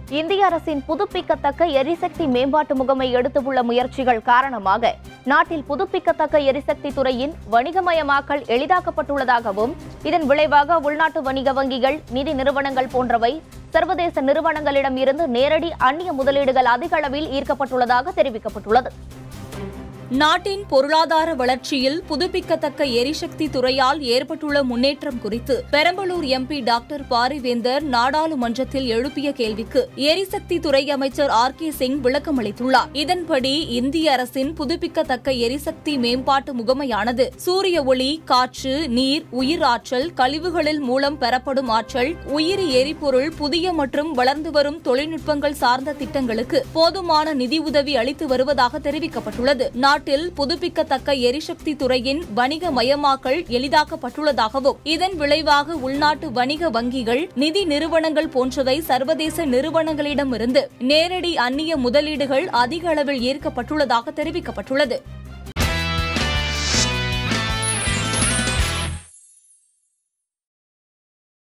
இந்திய அரசின் புதுப்பிக்கத்தக்க எரிசக்தி மேம்பாட்டு முகமை எடுத்துள்ள முயற்சிகள் காரணமாக நாட்டில் புதுப்பிக்கத்தக்க எரிசக்தி துறையின் வணிகமயமாக்கல் எளிதாக்கப்பட்டுள்ளதாகவும் இதன் விளைவாக உள்நாட்டு வணிக வங்கிகள் நிதி நிறுவனங்கள் போன்றவை சர்வதேச நிறுவனங்களிடம் இருந்து நேரடி அந்நிய முதலீடுகள் அதிக அளவில் ஈர்க்கப்பட்டுள்ளதாக தெரிவிக்கப்பட்டுள்ளது நாட்டின் பொருளாதார வளர்ச்சியில் புதுப்பிக்கத்தக்க எரிசக்தி துறையால் ஏற்பட்டுள்ள முன்னேற்றம் குறித்து பெரம்பலூர் எம்பி டாக்டர் பாரிவேந்தர் நாடாளுமன்றத்தில் எழுப்பிய கேள்விக்கு எரிசக்தி துறை அமைச்சர் ஆர் கே சிங் விளக்கமளித்துள்ளார் இதன்படி இந்திய அரசின் புதுப்பிக்கத்தக்க எரிசக்தி மேம்பாட்டு முகமையானது சூரிய ஒளி காற்று நீர் உயிர் ஆற்றல் கழிவுகளில் மூலம் பெறப்படும் ஆற்றல் உயிரி எரிபொருள் புதிய மற்றும் வளர்ந்து வரும் தொழில்நுட்பங்கள் சார்ந்த திட்டங்களுக்கு போதுமான நிதியுதவி அளித்து வருவதாக தெரிவிக்கப்பட்டுள்ளது நாட்டில் புதுப்பிக்கத்தக்க எரிசக்தி துறையின் வணிக மயமாக்கல் எளிதாக்கப்பட்டுள்ளதாகவும் இதன் விளைவாக உள்நாட்டு வணிக வங்கிகள் நிதி நிறுவனங்கள் போன்றவை சர்வதேச நிறுவனங்களிடமிருந்து நேரடி அந்நிய முதலீடுகள் அதிக அளவில் ஈர்க்கப்பட்டுள்ளதாக தெரிவிக்கப்பட்டுள்ளது